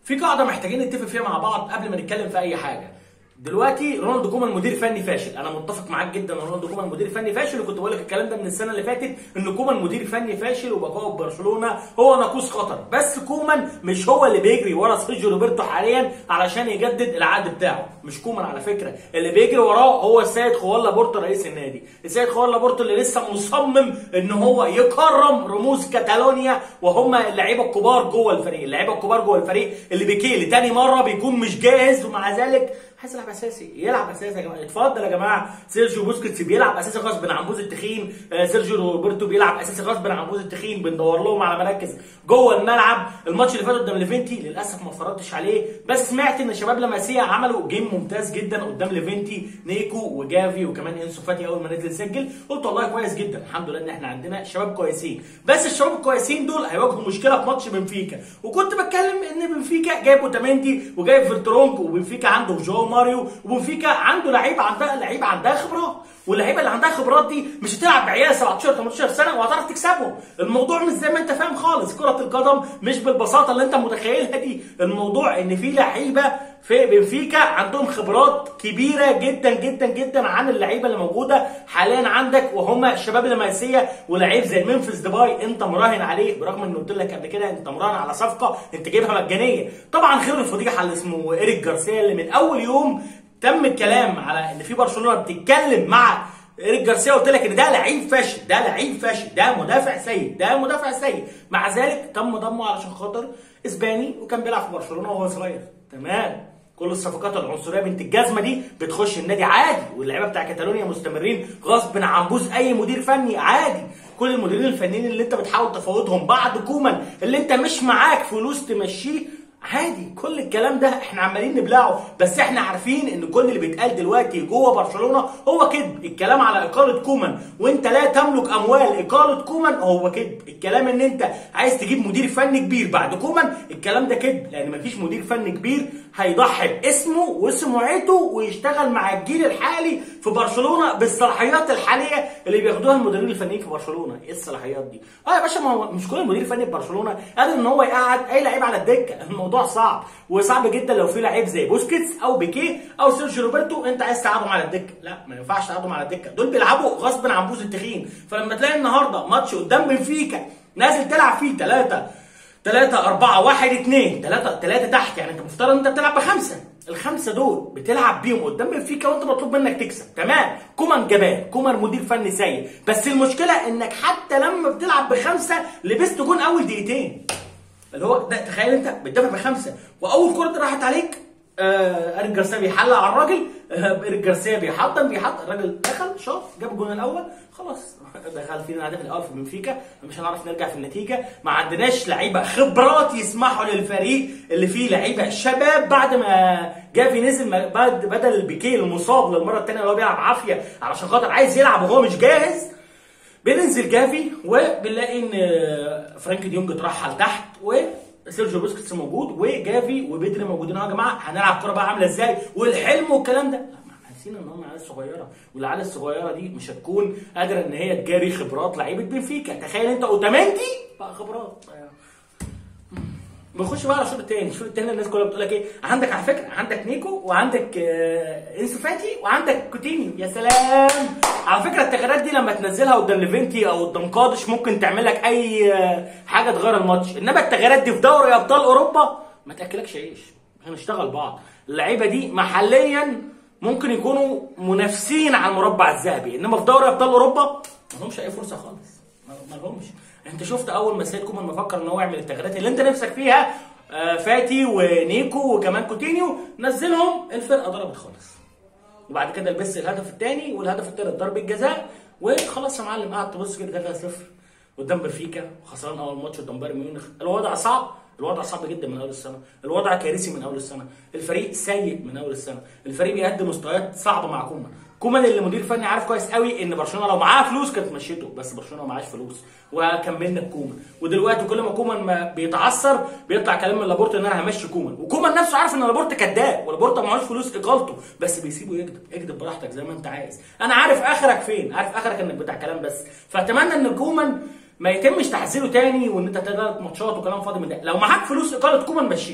في قاعده محتاجين نتفق فيها مع بعض قبل ما نتكلم في اي حاجه دلوقتي رونالدو كومان مدير فني فاشل انا متفق معاك جدا ان رونالدو كومان مدير فني فاشل وكنت بقول لك الكلام ده من السنه اللي فاتت ان كومان مدير فني فاشل وبقائه برشلونه هو ناقوس خطر بس كومان مش هو اللي بيجري ورا سيرجيو روبرتو حاليا علشان يجدد العقد بتاعه مش كومان على فكره اللي بيجري وراه هو السيد خوان لابورتو رئيس النادي السيد خوان لابورتو اللي لسه مصمم ان هو يكرم رموز كاتالونيا وهم اللعيبه الكبار جوه الفريق اللعيبه الكبار جوه الفريق اللي بيكي لتاني مره بيكون مش جاهز ومع ذلك عايز يلعب اساسي يلعب اساسي يا جماعه اتفضل يا جماعه سيرجيو بوسكيتس بيلعب اساسي غصب عن بوز التخين آه سيرجيو روبرتو بيلعب اساسي غصب عن بوز التخين بندور لهم على مراكز جوه الملعب الماتش اللي فات قدام ليفنتي للاسف ما اتفرجتش عليه بس سمعت ان شباب لماسيا عملوا جيم ممتاز جدا قدام ليفنتي نيكو وجافي وكمان انسو فاتي اول ما نزل سجل قلت والله كويس جدا الحمد لله ان احنا عندنا شباب كويسين بس الشباب الكويسين دول هيواجهوا مشكله في ماتش بنفيكا وكنت بتكلم ان بنفيكا جايب اوتاميندي وجايب فيرترونج وبنفيكا عنده جو ماريو وبنفيكا عنده لعيبه عندها لعيبه عندها خبرات واللعيبه اللي عندها خبرات دي مش هتلعب بعيال 17 18 سنه وهتعرف تكسبهم الموضوع مش زي ما انت فاهم خالص كره القدم مش بالبساطه اللي انت متخيلها دي الموضوع ان في لعيبه في بنفيكا عندهم خبرات كبيره جدا جدا جدا عن اللعيبه اللي موجوده حاليا عندك وهم شباب لماسيه ولعيب زي منفس ديباي انت مراهن عليه برغم ان قلت لك قبل كده انت مراهن على صفقه انت جايبها مجانيه طبعا خير الفضيحه اللي اسمه ايريك جارسيا اللي من اول يوم تم الكلام على ان في برشلونه بتتكلم مع ايريك جارسيا قلت لك ان ده لعيب فاشل ده لعيب فاشل ده مدافع سيء ده مدافع سيء مع ذلك تم ضمه علشان خاطر اسباني وكان بيلعب في برشلونه وهو صغير تمام كل الصفقات العنصريه بنت الجزمه دي بتخش النادي عادي واللعيبه بتاع كاتالونيا مستمرين غصب عن بوز اي مدير فني عادي كل المديرين الفنيين اللي انت بتحاول تفاوضهم بعد كومان اللي انت مش معاك فلوس تمشيه عادي كل الكلام ده احنا عمالين نبلعه بس احنا عارفين ان كل اللي بيتقال دلوقتي جوه برشلونه هو كذب الكلام على اقاله كومان وانت لا تملك اموال اقاله كومان هو كذب الكلام ان انت عايز تجيب مدير فني كبير بعد كومان الكلام ده كذب لان مفيش مدير فني كبير هيضحي باسمه وسمعته ويشتغل مع الجيل الحالي في برشلونه بالصلاحيات الحاليه اللي بياخدوها المديرين الفنيين في برشلونه ايه الصلاحيات دي اه يا باشا ما هو مش كل مدير فني في برشلونه قادر ان هو يقعد اي لعيب على الدكه الموضوع صعب وصعب جدا لو في لعيب زي بوسكيتس او بيكيه او سيرجيو روبرتو انت عايز تقعدهم على الدكه لا ما ينفعش تقعدهم على الدكه دول بيلعبوا غصب عن بوز التخين فلما تلاقي النهارده ماتش قدام بنفيكا نازل تلعب فيه ثلاثه 3 4 1 2 3 3 تحت يعني انت مفترض انت بتلعب بخمسه الخمسه دول بتلعب بيهم قدام بنفيكا وانت مطلوب منك تكسب تمام كومان جبان كومان مدير فني سيء بس المشكله انك حتى لما بتلعب بخمسه لبست جون اول دقيقتين اللي هو ده تخيل انت بتدافع بخمسه واول كره راحت عليك آه اريك جارسيا بيحلق على الراجل آه اريك جارسيا بيحطم بيحط الراجل دخل شاط جاب الجون الاول خلاص دخل فينا الهدف الاول في بنفيكا مش هنعرف نرجع في النتيجه ما عندناش لعيبه خبرات يسمحوا للفريق اللي فيه لعيبه شباب بعد ما جافي نزل بعد بدل بيكيه المصاب للمره الثانيه اللي هو بيلعب عافيه علشان خاطر عايز يلعب وهو مش جاهز بننزل جافي وبنلاقي ان فرانك ديونج اترحل تحت و سيرجيو بوسكيتس موجود وجافي وبدري موجودين اهو يا جماعه هنلعب كوره بقى عامله ازاي والحلم والكلام ده نسينا ان هم عيال صغيره والعيال الصغيره دي مش هتكون قادره ان هي تجاري خبرات لعيبه بنفيكا تخيل انت اوتاميندي بقى خبرات بنخش بقى على الشوط الثاني الشوط الثاني الناس كلها بتقول لك ايه عندك على فكره عندك نيكو وعندك آه انسو فاتي وعندك كوتينيو يا سلام على فكره التغييرات دي لما تنزلها قدام ليفنتي او قدام قادش ممكن تعمل لك اي آه حاجه تغير الماتش انما التغييرات دي في دوري ابطال اوروبا ما تاكلكش عيش هنشتغل بعض اللعيبه دي محليا ممكن يكونوا منافسين على المربع الذهبي انما في دوري ابطال اوروبا ما لهمش اي فرصه خالص ما لهمش انت شفت اول ما سيد كومان مفكر ان هو يعمل التغييرات اللي انت نفسك فيها آه فاتي ونيكو وكمان كوتينيو نزلهم الفرقه ضربت خالص وبعد كده لبست الهدف الثاني والهدف الثالث ضربه جزاء وخلاص يا معلم قعدت تبص كده 3-0 قدام بنفيكا خسران اول ماتش قدام بايرن ميونخ الوضع صعب الوضع صعب جدا من اول السنه الوضع كارثي من اول السنه الفريق سيء من اول السنه الفريق بيقدم مستويات صعبه مع كومان كومان اللي مدير فني عارف كويس قوي ان برشلونه لو معاه فلوس كانت مشيته بس برشلونه معاش فلوس وكملنا بكومان ودلوقتي كل ما كومان ما بيتعثر بيطلع كلام من لابورت ان انا همشي كومان وكومان نفسه عارف ان لابورت كذاب ولابورت معهوش فلوس اقالته بس بيسيبه يكذب اكذب براحتك زي ما انت عايز انا عارف اخرك فين عارف اخرك انك بتاع كلام بس فاتمنى ان كومان ما يتمش تحذيره تاني وان انت ثلاث ماتشات وكلام فاضي من ده لو معاك فلوس اقاله كومان مشيه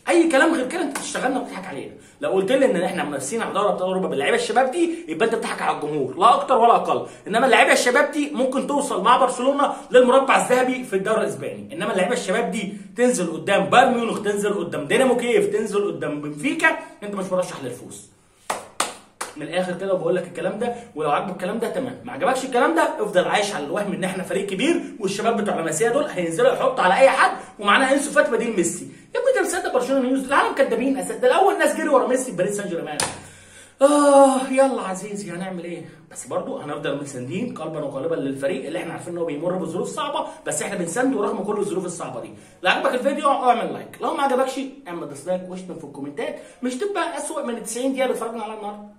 اي كلام غير كده انت بتشتغلنا وبتضحك علينا لو قلت لي ان احنا منافسين على دوري ابطال اوروبا باللعيبه الشباب دي يبقى انت بتضحك على الجمهور لا اكتر ولا اقل انما اللعيبه الشباب دي ممكن توصل مع برشلونه للمربع الذهبي في الدوري الاسباني انما اللعيبه الشباب دي تنزل قدام بايرن ميونخ تنزل قدام دينامو كييف تنزل قدام بنفيكا انت مش مرشح للفوز من الاخر كده وبقول لك الكلام ده ولو عجبك الكلام ده تمام ما عجبكش الكلام ده افضل عايش على الوهم ان احنا فريق كبير والشباب بتوع لاماسيا دول هينزلوا يحطوا على اي حد ومعانا انسو فاتي بديل ميسي يا ابني انت مصدق برشلونه نيوز العالم كدابين اساسا ده الاول ناس جري ورا ميسي في باريس سان جيرمان اه يلا عزيزي هنعمل ايه بس برضو هنفضل مساندين قلبا وقالبا للفريق اللي احنا عارفين ان هو بيمر بظروف صعبه بس احنا بنسانده رغم كل الظروف الصعبه دي لو عجبك الفيديو اعمل لايك لو ما عجبكش اعمل ديسلايك واشتم في الكومنتات مش تبقى اسوء من 90 دقيقه بتفرجنا على النهارده